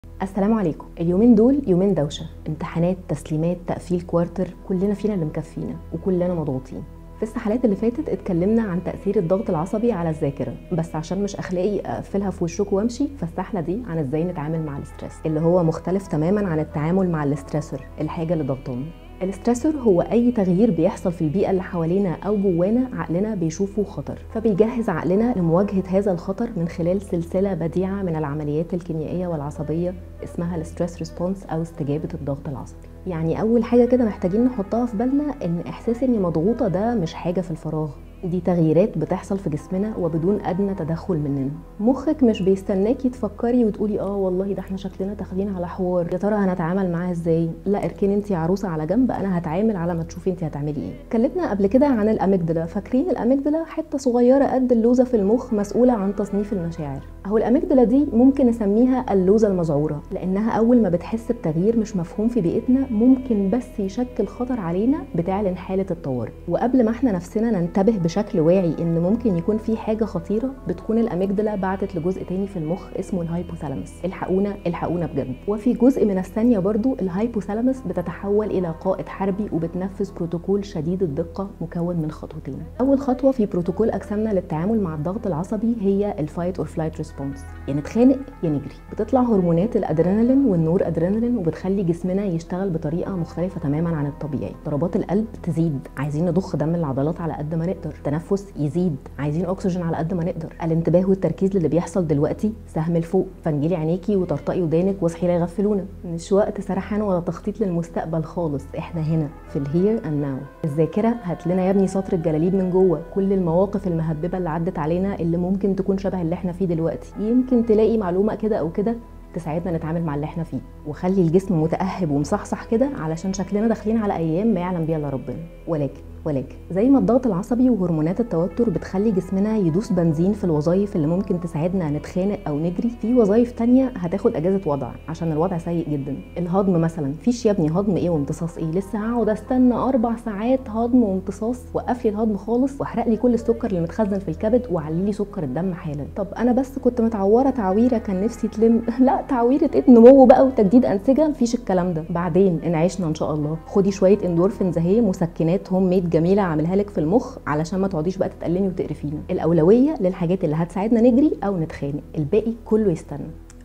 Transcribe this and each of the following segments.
السلام عليكم اليومين دول يومين دوشه امتحانات تسليمات تقفيل كوارتر كلنا فينا اللي مكفينا وكلنا مضغوطين في السحلات اللي فاتت اتكلمنا عن تاثير الضغط العصبي على الذاكره بس عشان مش اخلاقي اقفلها في وشكم وامشي فالسحله دي عن ازاي نتعامل مع الاسترس اللي هو مختلف تماما عن التعامل مع الاسترسور الحاجه اللي ضغطانا الاسترسور هو اي تغيير بيحصل في البيئه اللي حوالينا او جوانا عقلنا بيشوفه خطر فبيجهز عقلنا لمواجهه هذا الخطر من خلال سلسله بديعه من العمليات الكيميائيه والعصبيه اسمها الستريس ريسبونس او استجابه الضغط العصبي يعني اول حاجه كده محتاجين نحطها في بالنا ان احساس اني مضغوطه ده مش حاجه في الفراغ دي تغييرات بتحصل في جسمنا وبدون ادنى تدخل مننا مخك مش بيستناكي تفكري وتقولي اه والله ده احنا شكلنا داخلين على حوار يا ترى هنتعامل معاه ازاي لا اركني انت يا عروسه على جنب انا هتعامل على ما تشوفي انت هتعملي ايه اتكلمنا قبل كده عن الاميجدلا فاكرين الاميجدلا حته صغيره قد اللوزه في المخ مسؤوله عن تصنيف المشاعر اهو الاميجدلا دي ممكن نسميها اللوزه المذعوره لانها اول ما بتحس بتغيير مش مفهوم في بيئتنا ممكن بس يشكل خطر علينا بتعلن حاله الطوارئ وقبل ما احنا نفسنا ننتبه بشكل واعي ان ممكن يكون في حاجه خطيره بتكون الاميجدلا بعتت لجزء تاني في المخ اسمه الهايبوثالاموس الحقونا الحقونا بجد وفي جزء من الثانيه برضو الهايبوثالاموس بتتحول الى قائد حربي وبتنفذ بروتوكول شديد الدقه مكون من خطوتين اول خطوه في بروتوكول اجسامنا للتعامل مع الضغط العصبي هي الفايت اور فلايت ريسبونس يا نتخانق يا نجري بتطلع هرمونات الادرينالين والنور ادرينالين وبتخلي جسمنا يشتغل بطريقه مختلفه تماما عن الطبيعي ضربات القلب تزيد عايزين نضخ دم العضلات على قد ما نقدر التنفس يزيد عايزين اكسجين على قد ما نقدر الانتباه والتركيز للي بيحصل دلوقتي سهم لفوق فنجيلي عينيكي وترطقي ودانك واصحي لا يغفلونا مش وقت سرحان ولا تخطيط للمستقبل خالص احنا هنا في الهير اند ناو الذاكره هات لنا يا ابني سطر الجلاليب من جوه كل المواقف المهببه اللي عدت علينا اللي ممكن تكون شبه اللي احنا فيه دلوقتي يمكن تلاقي معلومه كده او كده تساعدنا نتعامل مع اللي احنا فيه وخلي الجسم متاهب ومصحصح كده علشان شكلنا داخلين على ايام ما يعلم بيها الا ربنا ولكن ولكن زي ما الضغط العصبي وهرمونات التوتر بتخلي جسمنا يدوس بنزين في الوظائف اللي ممكن تساعدنا نتخانق او نجري في وظائف تانية هتاخد اجازه وضع عشان الوضع سيء جدا الهضم مثلا فيش يا ابني هضم ايه وامتصاص ايه لسه هقعد استنى اربع ساعات هضم وامتصاص وقف لي الهضم خالص واحرق لي كل السكر اللي متخزن في الكبد وعلي لي سكر الدم حالا طب انا بس كنت متعوره تعويره كان نفسي تلم لا تعويره ايه نمو بقى وتجديد انسجه مفيش الكلام ده بعدين ان عشنا ان شاء الله خدي شويه اندورفينز اهي مسكنات هوم ميد جميله اعملها لك في المخ علشان ما تقعديش بقى تتألمي وتقرفينا الاولويه للحاجات اللي هتساعدنا نجري او نتخانق الباقي كله يستنى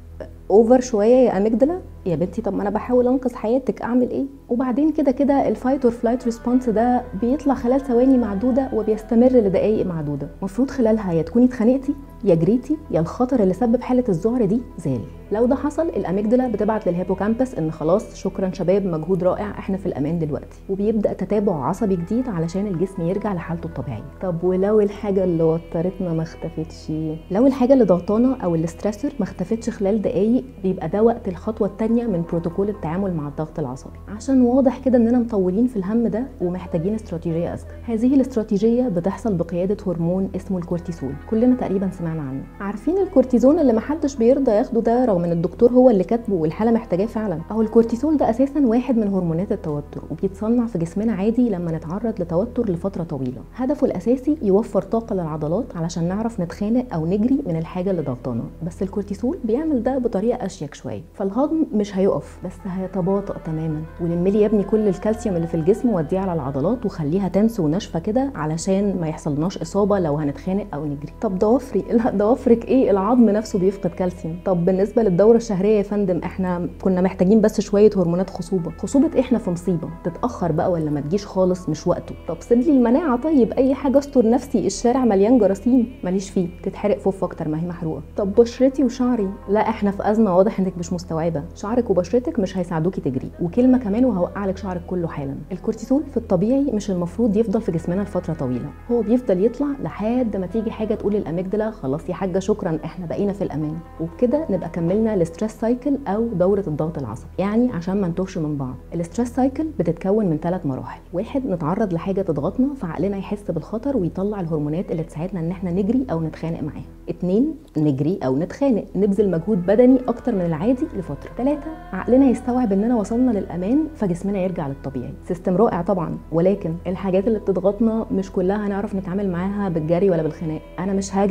اوفر شويه يا اميجدلا يا بنتي طب ما انا بحاول انقذ حياتك اعمل ايه وبعدين كده كده الفايت اور فلايت ريسبونس ده بيطلع خلال ثواني معدوده وبيستمر لدقائق معدوده المفروض خلالها يا تكوني اتخانقتي يا جريتي يا الخطر اللي سبب حاله الذعر دي زال لو ده حصل الاميجدلا بتبعت للهيبوكامبس ان خلاص شكرا شباب مجهود رائع احنا في الامان دلوقتي وبيبدا تتابع عصبي جديد علشان الجسم يرجع لحالته الطبيعيه طب ولو الحاجه اللي وترتنا ما اختفتش لو الحاجه اللي ضغطانا او الاسترسور ما اختفتش خلال دقائق بيبقى ده وقت الخطوه الثانيه من بروتوكول التعامل مع الضغط العصبي عشان واضح كده اننا مطولين في الهم ده ومحتاجين استراتيجيه اذكى هذه الاستراتيجيه بتحصل بقياده هرمون اسمه الكورتيسول كلنا تقريبا سمعنا عنه عارفين الكورتيزون اللي محدش بيرضى ياخده ده رغم ان الدكتور هو اللي كاتبه والحاله محتاجاه فعلا اهو الكورتيسول ده اساسا واحد من هرمونات التوتر وبيتصنع في جسمنا عادي لما نتعرض لتوتر لفتره طويله هدفه الاساسي يوفر طاقه للعضلات علشان نعرف نتخانق او نجري من الحاجه اللي ضغطانا بس الكورتيسول بيعمل ده بطريقه اشيك شويه فالهضم مش هيقف بس هيتباطأ تماما ولملي يا ابني كل الكالسيوم اللي في الجسم وديه على العضلات وخليها تنس وناشفه كده علشان ما يحصلناش اصابه لو هنتخانق او نجري طب ضوافري لا ضوافرك ايه العظم نفسه بيفقد كالسيوم طب بالنسبه للدوره الشهريه يا فندم احنا كنا محتاجين بس شويه هرمونات خصوبه خصوبه احنا في مصيبه تتاخر بقى ولا ما تجيش خالص مش وقته طب سيب لي المناعه طيب اي حاجه استر نفسي الشارع مليان جراثيم ماليش فيه تتحرق فوف اكتر ما هي محروقه طب بشرتي وشعري لا احنا في ازمه واضح انك مش مستوعبه شعرك وبشرتك مش هيساعدوكي تجري وكلمه كمان وهوقع لك شعرك كله حالا الكورتيزول في الطبيعي مش المفروض يفضل في جسمنا لفتره طويله هو بيفضل يطلع لحد ما تيجي حاجه تقول للاميجدلا خلاص يا حاجه شكرا احنا بقينا في الامان وبكده نبقى كملنا الستريس سايكل او دوره الضغط العصبي يعني عشان ما نتوهش من بعض الستريس سايكل بتتكون من ثلاث مراحل واحد نتعرض لحاجه تضغطنا فعقلنا يحس بالخطر ويطلع الهرمونات اللي تساعدنا ان احنا نجري او نتخانق معاها اتنين نجري او نتخانق نبذل مجهود بدني اكتر من العادي لفتره ثلاثة عقلنا يستوعب اننا وصلنا للامان فجسمنا يرجع للطبيعي سيستم رائع طبعا ولكن الحاجات اللي بتضغطنا مش كلها هنعرف نتعامل معاها بالجري ولا بالخناق انا مش هجري من مشروع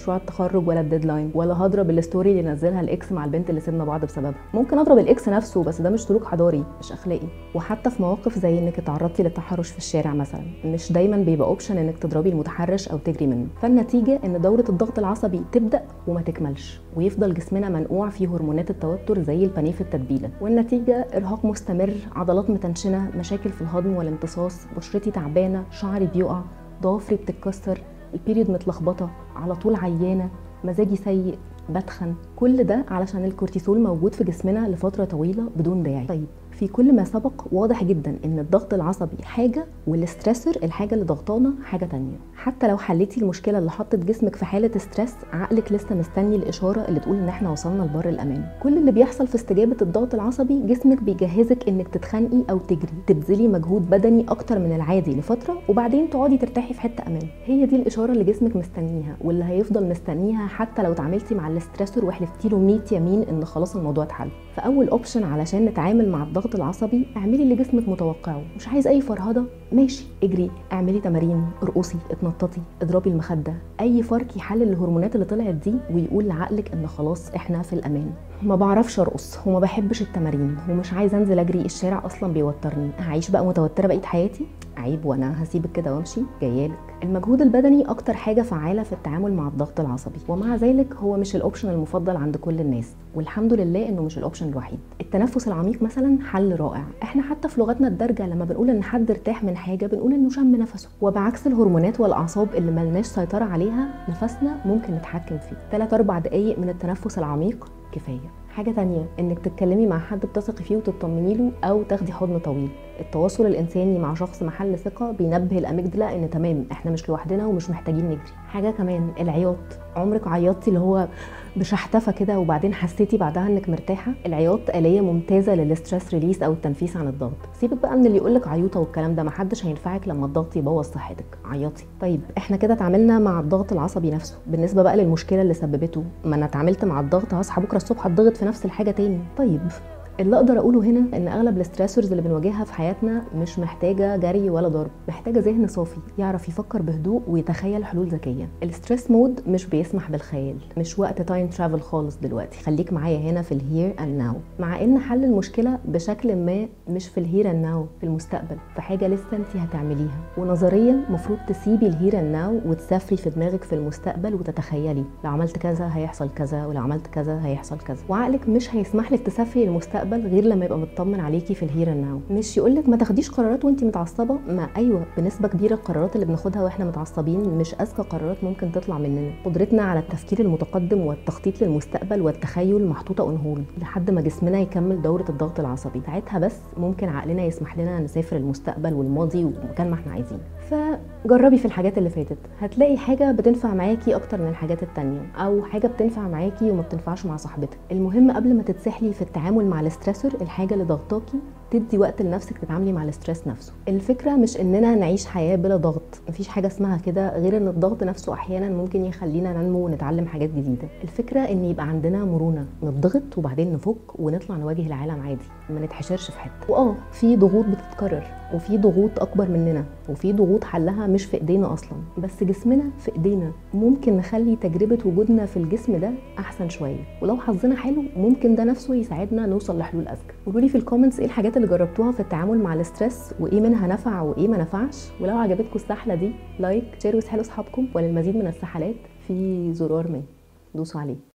مشروع التخرج ولا الديدلاين ولا هضرب الستوري اللي نزلها الاكس مع البنت اللي سيبنا بعض بسببها ممكن اضرب الاكس نفسه بس ده مش سلوك حضاري مش اخلاقي وحتى في مواقف زي انك اتعرضتي للتحرش في الشارع مثلا مش دايما بيبقى اوبشن انك تضربي المتحرش او تجري منه فالنتيجه ان دوره الضغط العصبي تبدا وما تكملش ويفضل جسمنا منقوع فيه هرمونات التوتر زي البانيه في التتبيله والنتيجه ارهاق مستمر عضلات متنشنه مشاكل في الهضم والامتصاص بشرتي تعبانه شعري بيقع ضوافري بتتكسر البيريود متلخبطه على طول عيانه مزاجي سيء بتخن كل ده علشان الكورتيسول موجود في جسمنا لفتره طويله بدون داعي طيب في كل ما سبق واضح جدا ان الضغط العصبي حاجه والستريسور الحاجه اللي ضغطانا حاجه تانية حتى لو حليتي المشكله اللي حطت جسمك في حاله ستريس عقلك لسه مستني الاشاره اللي تقول ان احنا وصلنا لبر الامان كل اللي بيحصل في استجابه الضغط العصبي جسمك بيجهزك انك تتخنقي او تجري تبذلي مجهود بدني اكتر من العادي لفتره وبعدين تقعدي ترتاحي في حته امان هي دي الاشاره اللي جسمك مستنيها واللي هيفضل مستنيها حتى لو اتعاملتي مع الستريسور وحلفتي له 100 يمين ان خلاص الموضوع اتحل فاول اوبشن علشان نتعامل مع الضغط العصبي اعملي اللي جسمك متوقعه مش عايز اي فرهده ماشي اجري اعملي تمارين ارقصي اتنططي اضربي المخده اي فرك يحلل الهرمونات اللي طلعت دي ويقول لعقلك ان خلاص احنا في الامان ما بعرفش ارقص وما بحبش التمارين ومش عايز انزل اجري الشارع اصلا بيوترني هعيش بقى متوتره بقيه حياتي عيب وانا هسيبك كده وامشي جايالك المجهود البدني اكتر حاجه فعاله في التعامل مع الضغط العصبي ومع ذلك هو مش الاوبشن المفضل عند كل الناس والحمد لله انه مش الاوبشن الوحيد التنفس العميق مثلا حل رائع احنا حتى في لغتنا الدارجه لما بنقول ان حد ارتاح من حاجه بنقول انه شم نفسه وبعكس الهرمونات والاعصاب اللي ملناش سيطره عليها نفسنا ممكن نتحكم فيه 3 4 دقايق من التنفس العميق كفايه حاجه تانية انك تتكلمي مع حد بتثقي فيه وتطمني له او تاخدي حضن طويل التواصل الانساني مع شخص محل ثقه بينبه الاميجدلا ان تمام احنا مش لوحدنا ومش محتاجين نجري حاجه كمان العياط عمرك عيطتي اللي هو بشحتفه كده وبعدين حسيتي بعدها انك مرتاحه العياط اليه ممتازه للستريس ريليس او التنفيس عن الضغط سيبك بقى من اللي يقولك عيوطه والكلام ده محدش هينفعك لما الضغط يبوظ صحتك عيطي طيب احنا كده اتعاملنا مع الضغط العصبي نفسه بالنسبه بقى للمشكله اللي سببته ما انا اتعاملت مع الضغط هصحى بكره الصبح اتضغط في نفس الحاجه تاني طيب اللي اقدر اقوله هنا ان اغلب الستريسورز اللي بنواجهها في حياتنا مش محتاجه جري ولا ضرب محتاجه ذهن صافي يعرف يفكر بهدوء ويتخيل حلول ذكيه الستريس مود مش بيسمح بالخيال مش وقت تايم ترافل خالص دلوقتي خليك معايا هنا في الهير اند ناو مع ان حل المشكله بشكل ما مش في الهير اند ناو في المستقبل في حاجه لسه انت هتعمليها ونظريا المفروض تسيبي الهير اند ناو وتسافري في دماغك في المستقبل وتتخيلي لو عملت كذا هيحصل كذا ولو عملت كذا هيحصل كذا وعقلك مش هيسمح لك تسافري المستقبل المستقبل غير لما يبقى مطمن عليكي في الهير ناو مش يقولك ما تاخديش قرارات وانت متعصبه ما ايوه بنسبه كبيره القرارات اللي بناخدها واحنا متعصبين مش اذكى قرارات ممكن تطلع مننا قدرتنا على التفكير المتقدم والتخطيط للمستقبل والتخيل محطوطه اون هول لحد ما جسمنا يكمل دوره الضغط العصبي ساعتها بس ممكن عقلنا يسمح لنا نسافر المستقبل والماضي ومكان ما احنا عايزين فجربي في الحاجات اللي فاتت هتلاقي حاجه بتنفع معاكي اكتر من الحاجات التانية او حاجه بتنفع معاكي وما بتنفعش مع صاحبتك المهم قبل ما تتسحلي في التعامل مع الاسترسور الحاجه اللي ضغطاكي تدي وقت لنفسك تتعاملي مع الاسترس نفسه الفكره مش اننا نعيش حياه بلا ضغط مفيش حاجه اسمها كده غير ان الضغط نفسه احيانا ممكن يخلينا ننمو ونتعلم حاجات جديده الفكره ان يبقى عندنا مرونه نضغط وبعدين نفك ونطلع نواجه العالم عادي ما نتحشرش في حته واه في ضغوط بتتكرر وفي ضغوط اكبر مننا وفي ضغوط حلها مش في ايدينا اصلا بس جسمنا في ايدينا ممكن نخلي تجربه وجودنا في الجسم ده احسن شويه ولو حظنا حلو ممكن ده نفسه يساعدنا نوصل لحلول اذكى قولوا لي في الكومنتس ايه الحاجات اللي جربتوها في التعامل مع الاسترس وايه منها نفع وايه ما نفعش ولو عجبتكم السحله دي لايك شير وسحلوا اصحابكم وللمزيد من السحلات في زرار ما دوسوا عليه